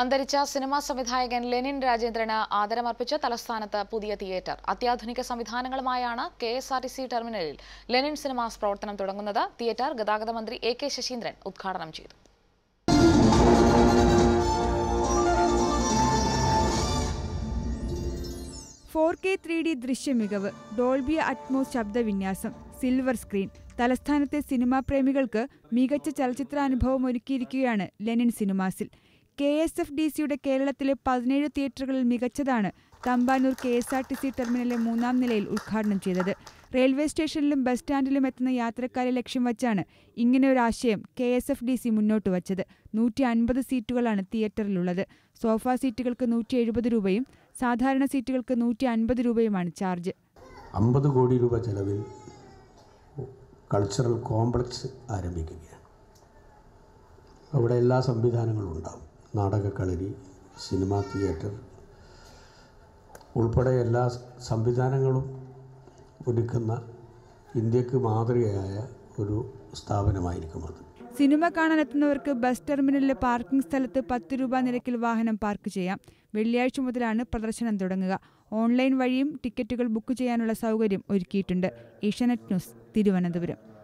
അന്തരിച്ച സിനിമാ സംവിധായകൻ ലെനിൻ രാജേന്ദ്രന് ആദരമർപ്പിച്ച് തലസ്ഥാനത്ത് പുതിയ തിയേറ്റർ അത്യാധുനിക സംവിധാനങ്ങളുമായാണ് K S R T C ടെർമിനലിൽ ലെനിൻ സിനിമാസ് പ്രവർത്തനം തുടങ്ങുന്നത് തിയേറ്റർ ഗതാഗത മന്ത്രി എ കെ ശശീന്ദ്രൻ ഉദ്ഘാടനം ചെയ്തു ഫോർ കെ ത്രീ ഡി ദൃശ്യമികവ് ഡോൾബി അറ്റ്മോസ് ശബ്ദവിന്യാസം സിൽവർ സ്ക്രീൻ തലസ്ഥാനത്തെ സിനിമാ പ്രേമികൾക്ക് മികച്ച ചലച്ചിത്രാനുഭവം ഒരുക്കിയിരിക്കുകയാണ് ലെനിൻ സിനിമാസിൽ കെ എസ് എഫ് ഡി സിയുടെ കേരളത്തിലെ പതിനേഴ് തിയേറ്ററുകളിൽ മികച്ചതാണ് Thampanoor K S R T C ടെർമിനലിലെ മൂന്നാം നിലയിൽ ഉദ്ഘാടനം ചെയ്തത് റെയിൽവേ സ്റ്റേഷനിലും ബസ് സ്റ്റാൻഡിലും എത്തുന്ന യാത്രക്കാരെ ലക്ഷ്യം വച്ചാണ് ഇങ്ങനെ ഒരു ആശയം K S F D C മുന്നോട്ട് വച്ചത് നൂറ്റി അൻപത് സീറ്റുകളാണ് തിയേറ്ററിലുള്ളത് സോഫ സീറ്റുകൾക്ക് നൂറ്റി എഴുപത് രൂപയും സാധാരണ സീറ്റുകൾക്ക് നൂറ്റി അൻപത് രൂപയുമാണ് ചാർജ് അമ്പത് കോടി രൂപ ചെലവിൽ കൾച്ചറൽ കോംപ്ലക്സ് ആരംഭിക്കുകയാണ് അവിടെ എല്ലാ സംവിധാനങ്ങളും ഉണ്ടാവും നാടകക്കളരി സിനിമാ തിയേറ്റർ ഉൾപ്പെടെ എല്ലാ സംവിധാനങ്ങളും ഒരുക്കുന്ന ഇന്ത്യക്ക് മാതൃകയായ ഒരു സ്ഥാപനമായിരിക്കും അത് സിനിമ കാണാനെത്തുന്നവർക്ക് ബസ് ടെർമിനലിലെ പാർക്കിംഗ് സ്ഥലത്ത് പത്ത് രൂപ നിരക്കിൽ വാഹനം പാർക്ക് ചെയ്യാം വെള്ളിയാഴ്ച മുതലാണ് പ്രദർശനം തുടങ്ങുക ഓൺലൈൻ വഴിയും ടിക്കറ്റുകൾ ബുക്ക് ചെയ്യാനുള്ള സൗകര്യം ഒരുക്കിയിട്ടുണ്ട് ഏഷ്യാനെറ്റ് ന്യൂസ് തിരുവനന്തപുരം